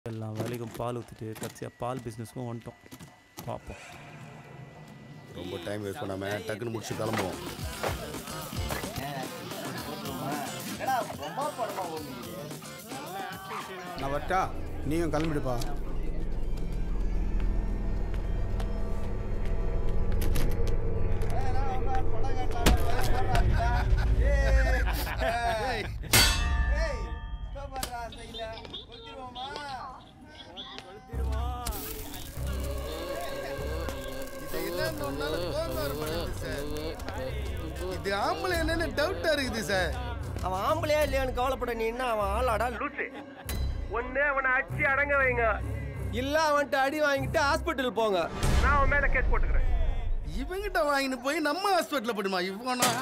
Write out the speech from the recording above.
எல்லா வேலைக்கும் பால் ஊற்றிட்டு கடைசியாக பால் பிஸ்னஸ்க்கும் வந்துட்டோம் பார்ப்போம் ரொம்ப டைம் வேஸ்ட் பண்ணாம டக்குன்னு முடிச்சு கிளம்புவோம் நான் வரட்டா நீயும் கிளம்பிடுப்பா இது ஆம்பளை என்னன்னு டவுட்டா இருக்குது சார் அவன் ஆம்பளையா இல்லையான்னு கவலைப்பட நீ என்ன அவன் ஆளாடா லூசு ஒண்ணு அவனை அடிச்சு அடங்க வைங்க இல்ல அவன்கிட்ட அடி வாங்கிட்டு ஹாஸ்பிட்டல் போங்க நான் அவன் மேல கேஸ் போட்டுக்கிறேன் இவங்கிட்ட வாங்கிட்டு போய் நம்ம ஹாஸ்பிட்டல்ல போடுமா இவனா